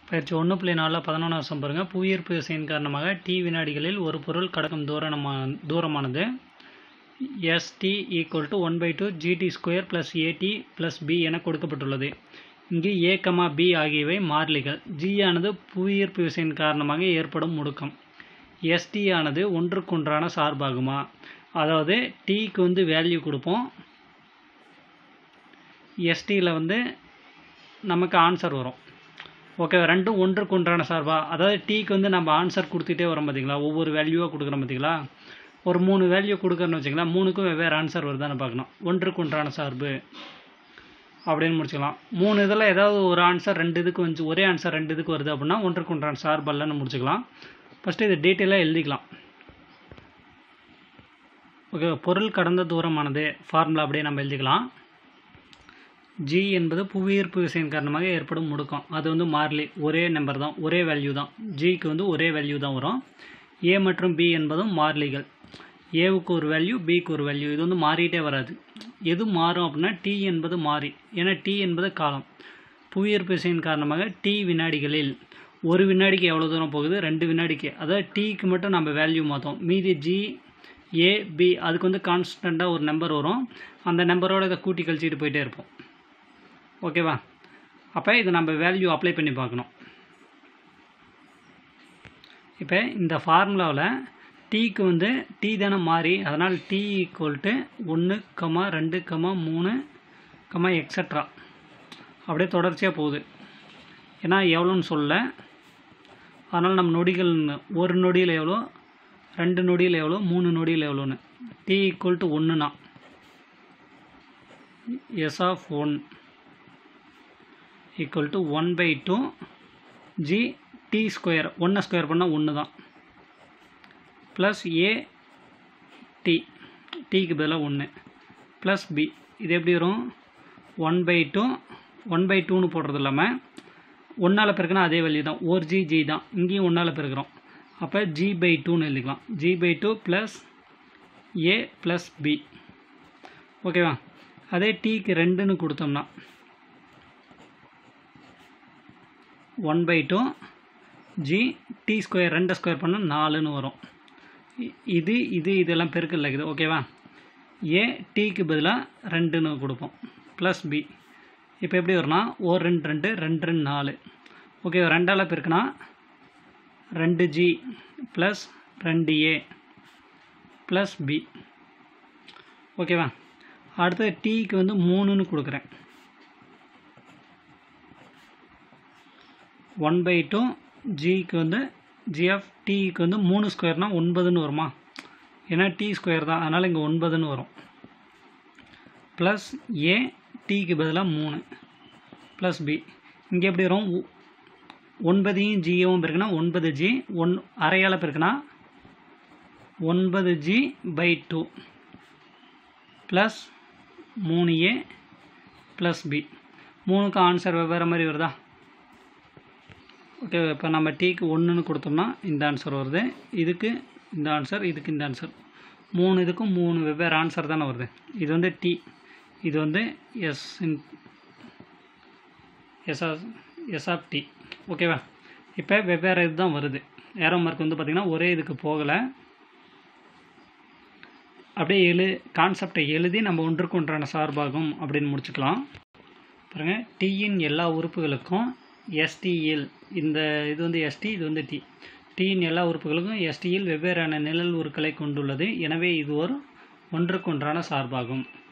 பயிற்சி ஒன்று புள்ளி நாலில் பதினொன்றாம் வருஷம் பாருங்கள் புவியீர்ப்பு விசையின் காரணமாக டி வினாடிகளில் ஒரு பொருள் கடக்கும் தூரமா தூரமானது ST equal to one by two GT square plus AT plus B என கொடுக்கப்பட்டுள்ளது இங்கு ஏ கமா பி ஆகியவை மாறிலிகள் ஜி ஆனது புவியீர்ப்பு விசையின் காரணமாக ஏற்படும் முடுக்கம் எஸ்டி ஆனது ஒன்றுக்கொன்றான சார்பாகுமா அதாவது டீக்கு வந்து வேல்யூ கொடுப்போம் எஸ்டியில் வந்து நமக்கு ஆன்சர் வரும் ஓகே ரெண்டும் ஒன்றுக்கு ஒன்றான சார்பா அதாவது டீக்கு வந்து நம்ம ஆன்சர் கொடுத்துட்டே வரோம் பார்த்தீங்களா ஒவ்வொரு வேல்யூவாக கொடுக்குறோம் பார்த்தீங்களா ஒரு மூணு வேல்யூ கொடுக்குறோன்னு வச்சுக்கலாம் மூணுக்கும் வெவ்வேறு ஆன்சர் வருதான்னு பார்க்கணும் ஒன்றுக்கு ஒன்றான சார்பு அப்படின்னு முடிச்சுக்கலாம் மூணு இதில் ஏதாவது ஒரு ஆன்சர் ரெண்டு இதுக்கு வந்து ஒரே ஆன்சர் ரெண்டு இதுக்கு வருது அப்படின்னா ஒன்றுக்கு ஒன்றான சார்பல்லன்னு முடிச்சுக்கலாம் ஃபஸ்ட்டு இது டீட்டெயிலாக எழுதிக்கலாம் ஓகே பொருள் கடந்த தூரமானது ஃபார்முலா அப்படியே நம்ம எழுதிக்கலாம் ஜி என்பது புவியீர்ப்பு விசையின் காரணமாக ஏற்படும் முடுக்கம் அது வந்து மாறிலி ஒரே நம்பர் தான் ஒரே வேல்யூ தான் ஜிக்கு வந்து ஒரே வேல்யூ தான் வரும் ஏ மற்றும் பி என்பதும் மாறிலிகள் ஏவுக்கு ஒரு வேல்யூ பிக்கு ஒரு வேல்யூ இது வந்து மாறிட்டே வராது எது மாறும் அப்படின்னா டி என்பது மாறி ஏன்னா டி என்பது காலம் புவியீர்ப்பு விசையின் காரணமாக டி வினாடிகளில் ஒரு வினாடிக்கு எவ்வளோ தூரம் போகுது ரெண்டு வினாடிக்கு அதாவது டீக்கு மட்டும் நம்ம வேல்யூ மாற்றோம் மீதி ஜி ஏ பி அதுக்கு வந்து கான்ஸ்டண்ட்டாக ஒரு நம்பர் வரும் அந்த நம்பரோட இதை கூட்டி கழிச்சிட்டு போயிட்டே இருப்போம் ஓகேவா அப்போ இது நம்ம வேல்யூ அப்ளை பண்ணி பார்க்கணும் இப்போ இந்த ஃபார்முலாவில் டீக்கு வந்து டீ தானே மாறி அதனால் டி ஈக்குவல் டு ஒன்று கமா ரெண்டு கமா மூணு கமா எக்ஸட்ரா அப்படியே தொடர்ச்சியாக போகுது ஏன்னா எவ்வளோன்னு சொல்ல அதனால் நம்ம நொடிகள் ஒரு நொடியில் எவ்வளோ ரெண்டு நொடியில் எவ்வளோ மூணு நொடியில் எவ்வளோன்னு டி ஈக்குவல் டு ஒன்றுனா S of one equal to one by two G T square ஒன்றை ஸ்கொயர் பண்ணால் ஒன்று தான் ப்ளஸ் ஏ டி டிக்கு பதிலாக ஒன்று ப்ளஸ் பி இது எப்படி வரும் one by two one by டூன்னு போடுறது இல்லாமல் ஒன்றால் பெருக்கினா அதே வேல்யூ தான் ஒரு ஜி ஜி தான் இங்கேயும் ஒன்றால் பெருக்கிறோம் அப்போ ஜி பை டூன்னு எழுதிக்கலாம் G by two plus A plus B ஓகேவா அதே டீக்கு ரெண்டுன்னு கொடுத்தோம்னா one by two G T square ரெண்டு ஸ்கொயர் பண்ணால் நாலுன்னு வரும் இது இது இதெல்லாம் பெருக்கல் இருக்குது ஓகேவா ஏ டீக்கு பதிலாக ரெண்டுன்னு கொடுப்போம் ப்ளஸ் பி இப்போ எப்படி வரும்னா ஓர் ரெண்டு ரெண்டு ரெண்டு ரெண்டு நாலு ஓகே ரெண்டால் பெருக்குனா ரெண்டு ஜி ப்ளஸ் ரெண்டு ஏ ப்ளஸ் பி ஓகேவா அடுத்து டீக்கு வந்து மூணுன்னு கொடுக்குறேன் ஒன் பை டூ ஜிக்கு வந்து ஜிஎஃப் டிக்கு வந்து மூணு ஸ்கொயர்னால் ஒன்பதுன்னு வருமா ஏன்னா டி ஸ்கொயர் தான் அதனால் இங்கே ஒன்பதுன்னு வரும் ப்ளஸ் ஏ டிக்கு பதிலாக மூணு ப்ளஸ் பி இங்கே எப்படி வரும் ஒன்பதையும் ஜியவும் பெருக்குனா ஒன்பது ஜி ஒன் அரையால் பெருக்குனா ஒன்பது ஜி பை டூ ப்ளஸ் மூணு ஏ ப்ளஸ் பி மூணுக்கு ஆன்சர் வெவ்வேறு மாதிரி வருதா ஓகே இப்போ நம்ம டீக்கு ஒன்றுன்னு கொடுத்தோம்னா இந்த ஆன்சர் வருது இதுக்கு இந்த ஆன்சர் இதுக்கு இந்த ஆன்சர் மூணு இதுக்கும் மூணு வெவ்வேறு ஆன்சர் தானே வருது இது வந்து டி இது வந்து S in S S of T ஓகேவா இப்போ வெவ்வேறு இது தான் வருது ஏரோ மார்க் வந்து பார்த்திங்கன்னா ஒரே இதுக்கு போகலை அப்படியே எழு கான்செப்டை எழுதி நம்ம ஒன்றுக்கு ஒன்றான சார்பாகும் அப்படின்னு முடிச்சுக்கலாம் பாருங்கள் டீயின் எல்லா உறுப்புகளுக்கும் எஸ்டிஎல் இந்த இது வந்து எஸ்டி இது வந்து டி டீயின் எல்லா உறுப்புகளுக்கும் எஸ்டியில் வெவ்வேறான நிழல் உருக்களை கொண்டுள்ளது எனவே இது ஒரு ஒன்றுக்கொன்றான சார்பாகும்